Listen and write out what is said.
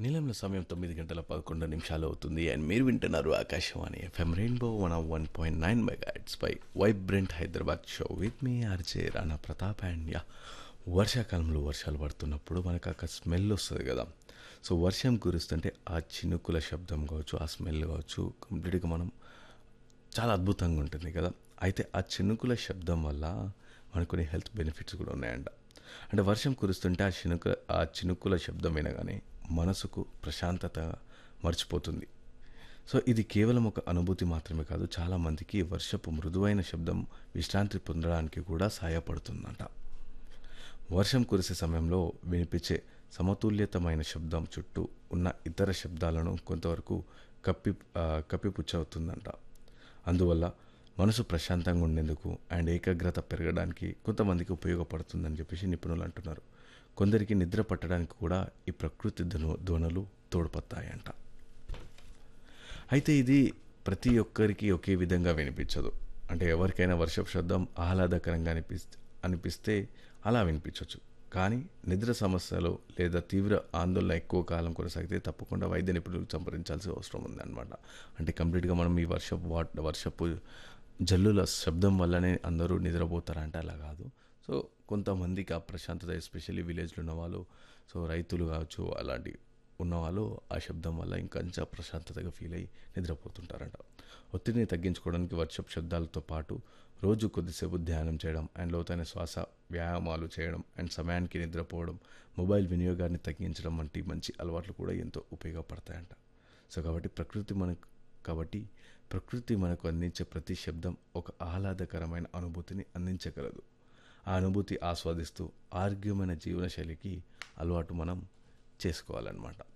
నీలంలో సమయం తొమ్మిది గంటల పదకొండు నిమిషాలు అవుతుంది అండ్ మీరు వింటున్నారు Akashvani FM rainbow one one point nine megahertz పై vibrant Hyderabad show with me RJ Rana Pratap and yeah వర్షాకాలంలో వర్షాలు పడుతున్నప్పుడు మనకు అక్కడ స్మెల్ వస్తుంది కదా సో వర్షం కురుస్తుంటే ఆ చినుకుల శబ్దం కావచ్చు ఆ స్మెల్ కావచ్చు కంప్లీట్గా మనం చాలా అద్భుతంగా ఉంటుంది కదా అయితే ఆ చినుకుల శబ్దం వల్ల మనకు కొన్ని హెల్త్ బెనిఫిట్స్ కూడా ఉన్నాయంట అంటే వర్షం కురుస్తుంటే ఆ చినుక ఆ చినుకుల శబ్దం వినగానే మనసుకు ప్రశాంతత మర్చిపోతుంది సో ఇది కేవలం ఒక అనుభూతి మాత్రమే కాదు చాలామందికి వర్షపు మృదువైన శబ్దం విశ్రాంతి పొందడానికి కూడా సహాయపడుతుందంట వర్షం కురిసే సమయంలో వినిపించే సమతుల్యతమైన శబ్దం చుట్టూ ఉన్న ఇతర శబ్దాలను కొంతవరకు కప్పి ఆ, కప్పిపుచ్చవుతుందంట అందువల్ల మనసు ప్రశాంతంగా ఉండేందుకు అండ్ ఏకాగ్రత పెరగడానికి కొంతమందికి ఉపయోగపడుతుందని చెప్పేసి నిపుణులు అంటున్నారు కొందరికి నిద్ర పట్టడానికి కూడా ఈ ప్రకృతి ధ్వను ధ్వనులు తోడ్పడతాయంట అయితే ఇది ప్రతి ఒక్కరికి ఒకే విధంగా వినిపించదు అంటే ఎవరికైనా వర్షపు శబ్దం ఆహ్లాదకరంగా అనిపిస్తే అనిపిస్తే అలా వినిపించవచ్చు కానీ నిద్ర సమస్యలు లేదా తీవ్ర ఆందోళన ఎక్కువ కాలం కొనసాగితే తప్పకుండా వైద్య నిపుణులకు సంప్రదించాల్సిన అవసరం ఉందన్నమాట అంటే కంప్లీట్గా మనం ఈ వర్షపు వాట్ వర్షపు జల్లుల శబ్దం వల్లనే అందరూ నిద్రపోతారంటే అలా కాదు సో కొంతమందికి ఆ ప్రశాంతత ఎస్పెషల్లీ విలేజ్లో ఉన్న వాళ్ళు సో రైతులు కావచ్చు అలాంటి ఉన్నవాళ్ళు ఆ శబ్దం వల్ల ఇంకొంచెం ప్రశాంతతగా ఫీల్ అయ్యి నిద్రపోతుంటారంట ఒత్తిడిని తగ్గించుకోవడానికి వర్షపు శబ్దాలతో పాటు రోజు కొద్దిసేపు ధ్యానం చేయడం అండ్ లోతైన శ్వాస వ్యాయామాలు చేయడం అండ్ సమయానికి నిద్రపోవడం మొబైల్ వినియోగాన్ని తగ్గించడం వంటి మంచి అలవాట్లు కూడా ఎంతో ఉపయోగపడతాయంట సో కాబట్టి ప్రకృతి మనకు కాబట్టి ప్రకృతి మనకు అందించే ప్రతి శబ్దం ఒక ఆహ్లాదకరమైన అనుభూతిని అందించగలదు ఆ అనుభూతి ఆస్వాదిస్తూ ఆరోగ్యమైన జీవనశైలికి అలవాటు మనం చేసుకోవాలన్నమాట